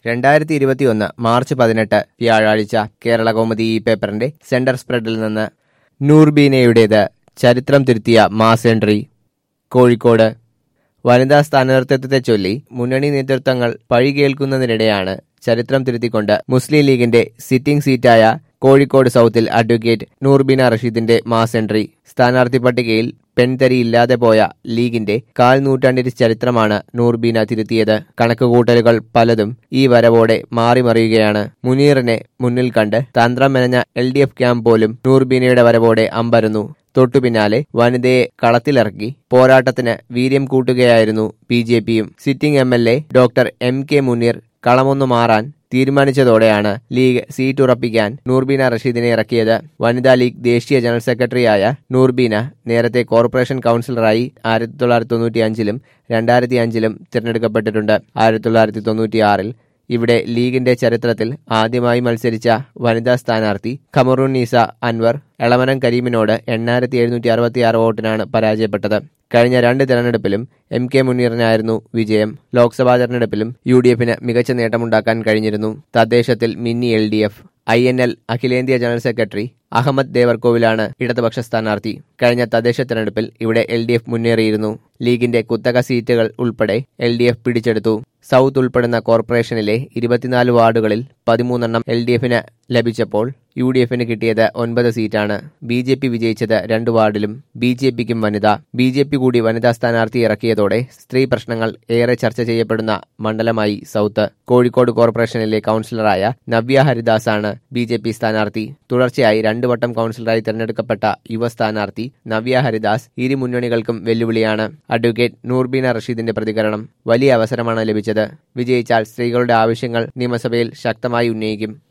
രണ്ടായിരത്തി ഇരുപത്തിയൊന്ന് മാർച്ച് പതിനെട്ട് വ്യാഴാഴ്ച കേരള കൗമുദി ഈ പേപ്പറിന്റെ സെന്റർ സ്പ്രെഡിൽ നിന്ന് നൂർബീനയുടേത് ചരിത്രം തിരുത്തിയ മാസ് എൻട്രി കോഴിക്കോട് വനിതാ സ്ഥാനാർത്ഥിത്വത്തെ ചൊല്ലി മുന്നണി നേതൃത്വങ്ങൾ പഴി കേൾക്കുന്നതിനിടെയാണ് ചരിത്രം തിരുത്തിക്കൊണ്ട് മുസ്ലിം ലീഗിന്റെ സിറ്റിംഗ് സീറ്റായ കോഴിക്കോട് സൗത്തിൽ അഡ്വക്കേറ്റ് നൂർബീന റഷീദിന്റെ മാസ് എൻട്രി സ്ഥാനാർത്ഥി പട്ടികയിൽ പെൺതരി ഇല്ലാതെ പോയ ലീഗിന്റെ കാൽ നൂറ്റാണ്ടിന്റെ ചരിത്രമാണ് നൂർബീന തിരുത്തിയത് കണക്കുകൂട്ടലുകൾ പലതും ഈ വരവോടെ മാറിമറിയുകയാണ് മുനീറിനെ മുന്നിൽ കണ്ട് തന്ത്രം മെനഞ്ഞ എൽ ഡി എഫ് ക്യാമ്പ് പോലും നൂർബീനയുടെ വരവോടെ അമ്പരന്നു തൊട്ടുപിന്നാലെ വനിതയെ കളത്തിലിറക്കി പോരാട്ടത്തിന് വീര്യം കൂട്ടുകയായിരുന്നു ബി ജെ പിയും sitting M L A doctor M K Muneer കളമൊന്നു മാറാൻ തീരുമാനിച്ചതോടെയാണ് ലീഗ് സീറ്റ് ഉറപ്പിക്കാൻ നൂർബീന റഷീദിനെ ഇറക്കിയത് വനിതാ ലീഗ് ദേശീയ ജനറൽ സെക്രട്ടറിയായ നൂർബീന നേരത്തെ കോർപ്പറേഷൻ കൗൺസിലറായി ആയിരത്തി തൊള്ളായിരത്തി തൊണ്ണൂറ്റി അഞ്ചിലും രണ്ടായിരത്തി അഞ്ചിലും തിരഞ്ഞെടുക്കപ്പെട്ടിട്ടുണ്ട് ആയിരത്തി തൊള്ളായിരത്തി തൊണ്ണൂറ്റിയാറിൽ ഇവിടെ ലീഗിന്റെ ചരിത്രത്തിൽ ആദ്യമായി മത്സരിച്ച വനിതാ സ്ഥാനാർത്ഥി ഖമറുന്നീസ അൻവർ എളമനം കരീമിനോട് എണ്ണായിരത്തി എഴുന്നൂറ്റി അറുപത്തിയാറ് വോട്ടിനാണ് പരാജയപ്പെട്ടത് കഴിഞ്ഞ രണ്ട് തെരഞ്ഞെടുപ്പിലും എം കെ മുനീറിനായിരുന്നു വിജയം ലോക്സഭാ തെരഞ്ഞെടുപ്പിലും യു ഡി എഫിന് മികച്ച നേട്ടമുണ്ടാക്കാൻ കഴിഞ്ഞിരുന്നു തദ്ദേശത്തിൽ മിന്നി L D F I N L അഖിലേന്ത്യാ ജനറൽ സെക്രട്ടറി അഹമ്മദ് ദേവർകോവിലാണ് ഇടതുപക്ഷ സ്ഥാനാർത്ഥി കഴിഞ്ഞ തദ്ദേശ തെരഞ്ഞെടുപ്പിൽ ഇവിടെ എൽ ഡി എഫ് മുന്നേറിയിരുന്നു ലീഗിന്റെ കുത്തക സീറ്റുകൾ ഉൾപ്പെടെ എൽ ഡി എഫ് പിടിച്ചെടുത്തു സൗത്ത് ഉൾപ്പെടുന്ന കോർപ്പറേഷനിലെ ഇരുപത്തിനാല് വാർഡുകളിൽ പതിമൂന്നെണ്ണം എൽ ഡി എഫിന് ലഭിച്ചപ്പോൾ യു ഡി എഫിന് കിട്ടിയത് ഒൻപത് സീറ്റാണ് ബി ജെ പി വിജയിച്ചത് രണ്ട് വാർഡിലും ബി ജെ പിക്കും വനിത ബി ജെ പി കൂടി വനിതാ സ്ഥാനാർത്ഥി ഇറക്കിയതോടെ സ്ത്രീ പ്രശ്നങ്ങൾ ഏറെ ചർച്ച ചെയ്യപ്പെടുന്ന മണ്ഡലമായി സൗത്ത് കോഴിക്കോട് കോർപ്പറേഷനിലെ കൗൺസിലറായ നവ്യ ഹരിദാസ് ആണ് ബി ജെ പി സ്ഥാനാർത്ഥി തുടർച്ചയായി രണ്ടു വട്ടം കൗൺസിലറായി തെരഞ്ഞെടുക്കപ്പെട്ട യുവ സ്ഥാനാർത്ഥി നവ്യ ഹരിദാസ് ഇരു മുന്നണികൾക്കും വെല്ലുവിളിയാണ് അഡ്വക്കേറ്റ് നൂർബീന റഷീദിന്റെ പ്രതികരണം വലിയ അവസരമാണ് ലഭിച്ചത് വിജയിച്ചാൽ സ്ത്രീകളുടെ ആവശ്യങ്ങൾ നിയമസഭയിൽ ശക്തമായി ഉന്നയിക്കും